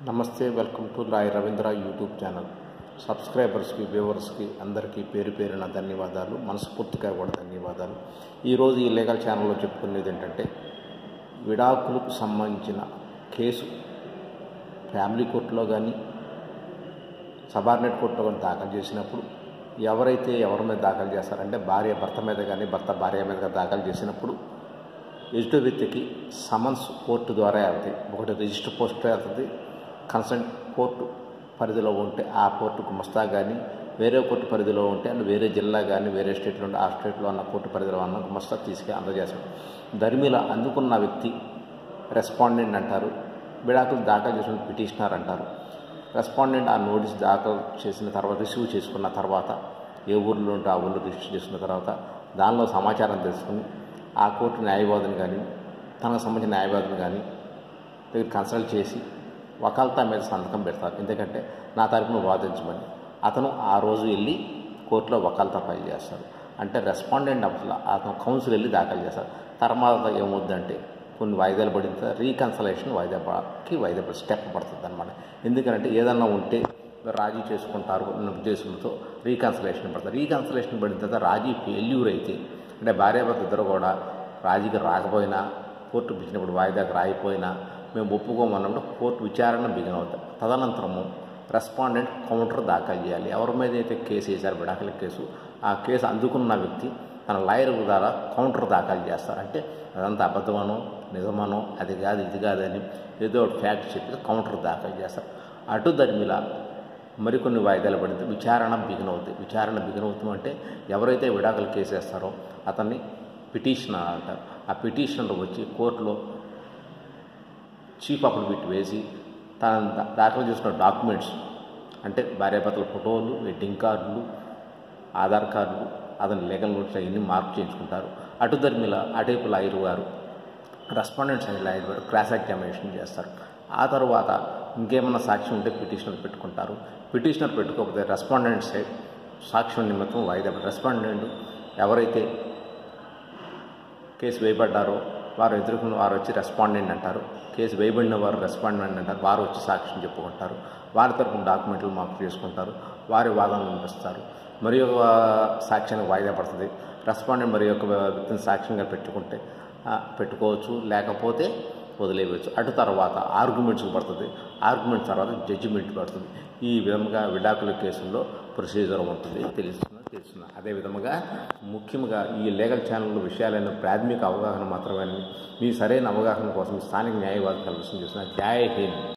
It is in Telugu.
నమస్తే వెల్కమ్ టు లాయ్ రవీంద్ర యూట్యూబ్ ఛానల్ సబ్స్క్రైబర్స్కి వ్యూవర్స్కి అందరికీ పేరు పేరున ధన్యవాదాలు మనస్ఫూర్తిగా కూడా ధన్యవాదాలు ఈరోజు ఈ లీగల్ ఛానల్లో చెప్పుకునేది ఏంటంటే విడాకులకు సంబంధించిన కేసు ఫ్యామిలీ కోర్టులో కానీ సబార్డినేట్ కోర్టులో కానీ దాఖలు చేసినప్పుడు ఎవరైతే ఎవరి మీద దాఖలు చేస్తారంటే భార్య భర్త మీద కానీ భర్త భార్య మీద కానీ దాఖలు చేసినప్పుడు ఎదుటి వ్యక్తికి సమన్స్ కోర్టు ద్వారా వెళ్తాయి ఒకటి రిజిస్టర్ పోస్ట్ వెళ్తుంది కన్సల్ట్ కోర్టు పరిధిలో ఉంటే ఆ కోర్టు గుమస్తా కానీ వేరే కోర్టు పరిధిలో ఉంటే అంటే వేరే జిల్లా కానీ వేరే స్టేట్లో ఉంటే ఆ స్టేట్లో ఉన్న కోర్టు పరిధిలో ఉన్న గుమస్తా తీసుకెళ్ళి అందజేస్తాం ధర్మిల అందుకున్న వ్యక్తి రెస్పాండెంట్ అంటారు విడాకులు దాఖలు చేసిన పిటిషనర్ అంటారు రెస్పాండెంట్ ఆ నోటీస్ దాఖలు చేసిన తర్వాత రిసీవ్ చేసుకున్న తర్వాత ఏ ఊర్లో ఉంటే ఆ ఊళ్ళో రిజిస్టర్ చేసుకున్న తర్వాత దానిలో సమాచారం తెలుసుకుని ఆ కోర్టు న్యాయవాదిని కానీ తనకు సంబంధించిన న్యాయవాదిని కానీ దగ్గర కన్సల్ట్ చేసి వకాల్తా మీద సంతకం పెడతారు ఎందుకంటే నా తరపున వాదించమని అతను ఆ రోజు వెళ్ళి కోర్టులో వకాల్తా ఫైల్ చేస్తాడు అంటే రెస్పాండెంట్ అసలు అతను కౌన్సిల్ వెళ్ళి దాఖలు చేస్తారు తర్వాత ఏమవుద్దంటే కొన్ని వాయిదాలు పడిన తర్వాత రీకన్సలేషన్ వాయిదా పకి వాయిదా పడి స్టెప్ పడుతుంది అనమాట ఎందుకంటే ఏదన్నా ఉంటే రాజీ చేసుకుంటారు అన్న ఉద్దేశంతో రీకన్సలేషన్ పడుతుంది రీకన్సలేషన్ పడిన తర్వాత రాజీ ఫెయిల్యూర్ అయితే అంటే భార్యాభర్త ఇద్దరు కూడా రాజీకి రాకపోయినా కోర్టు పిలిచినప్పుడు వాయిదాకి రాయిపోయినా మేము ఒప్పుకోమన్నప్పుడు కోర్టు విచారణ బిగిన్ అవుతాం తదనంతరము రెస్పాండెంట్ కౌంటర్ దాఖలు చేయాలి ఎవరి మీద అయితే కేసు వేశారు విడాకుల కేసు ఆ కేసు అందుకున్న వ్యక్తి తన లాయర్ ద్వారా కౌంటర్ దాఖలు చేస్తారు అంటే అదంతా అబద్ధమనో నిజమనో అది కాదు ఇది కాదని ఏదో ఒకటి ఫ్యాక్ట్ చెప్పి కౌంటర్ దాఖలు చేస్తారు అటు దరిమిలా మరికొన్ని వాయిదాలు పడితే విచారణ బిగిన్ అవుతుంది విచారణ బిగిన్ అవుతుందంటే ఎవరైతే విడాకులు కేసు వేస్తారో అతన్ని పిటిషనర్ అంటారు ఆ పిటిషనర్ వచ్చి కోర్టులో చీఫ్ అఫిడవిట్ వేసి తన దాఖలు చేసిన డాక్యుమెంట్స్ అంటే భార్యాభర్తల ఫోటోలు వెడ్డింగ్ కార్డులు ఆధార్ కార్డులు అతని లీగల్ నోట్స్ అవన్నీ మార్క్ చేయించుకుంటారు అటు ధర్మిల అటేపు లాయర్ గారు రెస్పాండెంట్స్ అనే లాయర్ గారు క్రాస్ ఎగ్జామినేషన్ చేస్తారు ఆ తర్వాత ఇంకేమైనా సాక్ష్యం ఉంటే పిటిషనర్ పెట్టుకుంటారు పిటిషనర్ పెట్టుకోకపోతే రెస్పాండెంట్ సైడ్ సాక్ష్యం నిమిత్తం వాయిదా రెస్పాండెంట్ ఎవరైతే కేసు వేయబడ్డారో వారు ఎదుర్కొన్న వారు వచ్చి రెస్పాండెంట్ అంటారు కేసు వేయబడిన వారు రెస్పాండెంట్ అంటారు వారు వచ్చి సాక్ష్యం చెప్పుకుంటారు వారి తరపున డాక్యుమెంట్లు మాకు చేసుకుంటారు వారి వాదనలు వినిపిస్తారు మరి ఒక సాక్ష్యానికి వాయిదా పడుతుంది రెస్పాండెంట్ మరి ఒక వ్యక్తిని సాక్ష్యంగా పెట్టుకుంటే పెట్టుకోవచ్చు లేకపోతే వదిలేయవచ్చు అటు తర్వాత ఆర్గ్యుమెంట్స్కి పడుతుంది ఆర్గ్యుమెంట్స్ తర్వాత జడ్జిమెంట్ పడుతుంది ఈ విధంగా విడాకుల కేసుల్లో ప్రొసీజర్ ఉంటుంది తెలుస్తుంది తెలుస్తుంది అదే విధముగా ముఖ్యంగా ఈ లీగల్ ఛానల్ విషయాలైన ప్రాథమిక అవగాహన మాత్రమే మీ సరైన అవగాహన కోసం స్థానిక న్యాయవాది కల్పిస్తుంది చేసిన జై హింద్